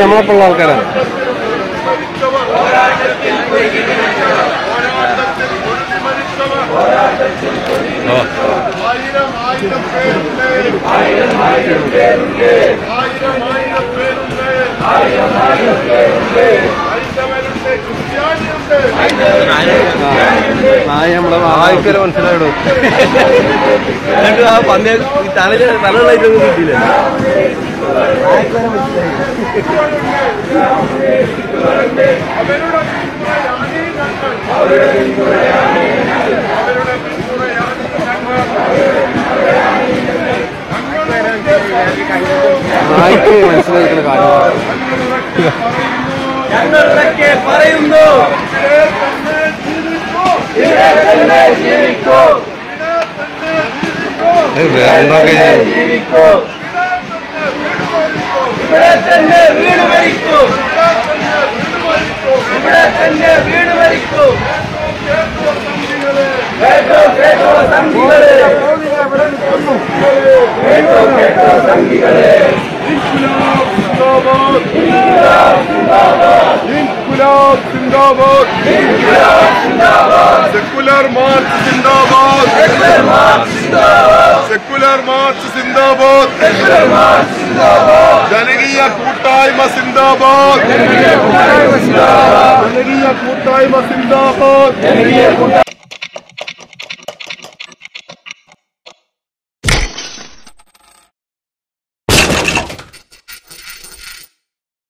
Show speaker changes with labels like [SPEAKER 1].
[SPEAKER 1] നമ്മളൊപ്പമുള്ള ആൾക്കാരാണ് ഓ
[SPEAKER 2] ആയിരം ആയിരം പേരുണ്ട് ആയിരം ആയിരം പേരുണ്ട് ഹൈന്ദവരുണ്ട് ക്രിസ്ത്യാനിയുണ്ട്
[SPEAKER 1] നായ നമ്മളെ
[SPEAKER 3] ആയിക്കല മനസ്സിലായിടോ എന്നിട്ട് ആ പന്നി തലയിൽ തലയുള്ള ഇതൊന്നും കിട്ടിയില്ല
[SPEAKER 2] അവരുടെ പിന്തുണയാണ് അവരുടെ പിന്തുണയാണ്
[SPEAKER 1] നായ്ക്ക് മനസ്സിലാക്കുന്ന കാര്യം
[SPEAKER 3] ഞങ്ങളൊക്കെ പറയുന്നു
[SPEAKER 1] വേറെന്തൊക്കെ
[SPEAKER 3] ജീവിക്കൂ ഇവിടെ തന്നെ വീട് മരിക്കൂ ഇവിടെ തന്നെ വീട് മരിക്കൂ കേട്ടോ കേട്ടോ സംഘികളെ കേട്ടോ കേട്ടോ സംഘികളെ
[SPEAKER 2] ഇൻകുലാബ് സിന്ദാബാദ് സെക്കുലർ മാർച്ച് സിന്ദാബാദ് സെക്കുലർ മാർച്ച് സിന്ദാബാദ് ജനകീയ കൂട്ടായ്മ സിന്ദാബാദ് ജനകീയ കൂട്ടായ്മ സിന്ദാബാദ്